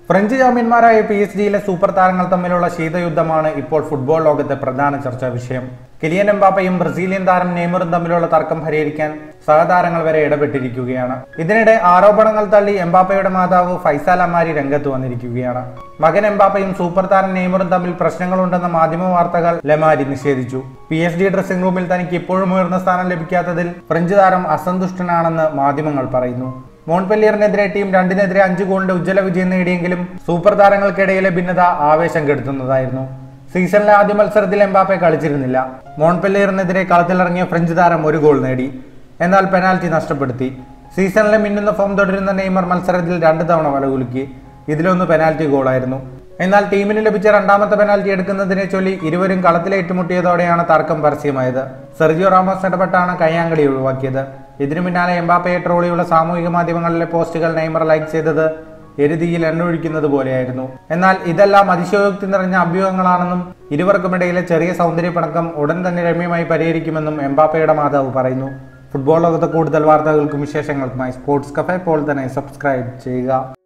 French ചാമ്പ്യന്മാരായ P S ജിയിലെ super താരങ്ങൾ തമ്മിലുള്ള ശീതയുദ്ധമാണ് ഇപ്പോൾ ഫുട്ബോൾ ലോകത്തെ പ്രധാന ചർച്ചാ വിഷയം കിലിയൻ എംബാപ്പയും ബ്രസീലിയൻ താരം നെയ്മറും തമ്മിലുള്ള തർക്കം പരിഹരിക്കാൻ സഹതാരങ്ങൾ വരെ ഇടപെട്ടിരിക്കുകയാണ് ഇതിനിടെ ആരോപണങ്ങൾ തള്ളി എംബാപ്പയുടെ മാതാവ് ഫൈസാൽ അമാരി രംഗത്ത് വന്നിരിക്കുകയാണ് മകൻ എംബാപ്പയും സൂപ്പർ താരം നെയ്മറും തമ്മിൽ പ്രശ്നങ്ങളുണ്ടെന്ന മാധ്യമ വാർത്തകൾ ലെമാരി നിഷേധിച്ചു പി എസ് ഡി ഡ്രസ്സിംഗ് റൂമിൽ തനിക്ക് ഇപ്പോഴും ഉയർന്ന സ്ഥാനം ലഭിക്കാത്തതിൽ ഫ്രഞ്ച് താരം അസന്തുഷ്ടനാണെന്ന് മാധ്യമങ്ങൾ പറയുന്നു മോൺപെല്ലിയറിനെതിരെ ടീം രണ്ടിനെതിരെ അഞ്ച് ഗോളിന്റെ ഉജ്ജ്വല വിജയം നേടിയെങ്കിലും സൂപ്പർ താരങ്ങൾക്കിടയിലെ ഭിന്നത ആവേശം കെടുത്തുന്നതായിരുന്നു സീസണിലെ ആദ്യ മത്സരത്തിൽ എംബാപ്പെ കളിച്ചിരുന്നില്ല മോൺപെല്ലിയറിനെതിരെ കളത്തിലിറങ്ങിയ ഫ്രഞ്ച് താരം ഒരു ഗോൾ നേടി എന്നാൽ പെനാൽറ്റി നഷ്ടപ്പെടുത്തി സീസണിലെ മിന്നുന്ന ഫോം തുടരുന്ന നെയ്മർ മത്സരത്തിൽ രണ്ട് തവണ വലകുലുക്കി ഇതിലൊന്ന് പെനാൽറ്റി ഗോളായിരുന്നു എന്നാൽ ടീമിന് ലഭിച്ച രണ്ടാമത്തെ പെനാൽറ്റി എടുക്കുന്നതിനെ ചൊല്ലി ഇരുവരും കളത്തിലെ ഏറ്റുമുട്ടിയതോടെയാണ് തർക്കം പരസ്യമായത് സെർജിയോ റാമോസ് ഇടപെട്ടാണ് കയ്യാങ്കളി ഒഴിവാക്കിയത് ഇതിനു പിന്നാലെ എംബാപ്പയെ ട്രോളിയുള്ള സാമൂഹിക മാധ്യമങ്ങളിലെ പോസ്റ്റുകൾ നെയ്മർ ലൈക്ക് ചെയ്തത് എരുതിയിൽ എണ്ണൊഴിക്കുന്നത് പോലെയായിരുന്നു എന്നാൽ ഇതെല്ലാം അതിശയോക്തി നിറഞ്ഞ അഭ്യൂഹങ്ങളാണെന്നും ഇരുവർക്കുമിടയിലെ ചെറിയ സൗന്ദര്യപ്പിണക്കം ഉടൻ തന്നെ രമ്യമായി പരിഹരിക്കുമെന്നും എംബാപ്പയുടെ മാതാവ് പറയുന്നു ഫുട്ബോൾ ലോകത്തെ കൂടുതൽ വാർത്തകൾക്കും വിശേഷങ്ങൾക്കുമായി സ്പോർട്സ് കഫേ ഇപ്പോൾ തന്നെ സബ്സ്ക്രൈബ് ചെയ്യുക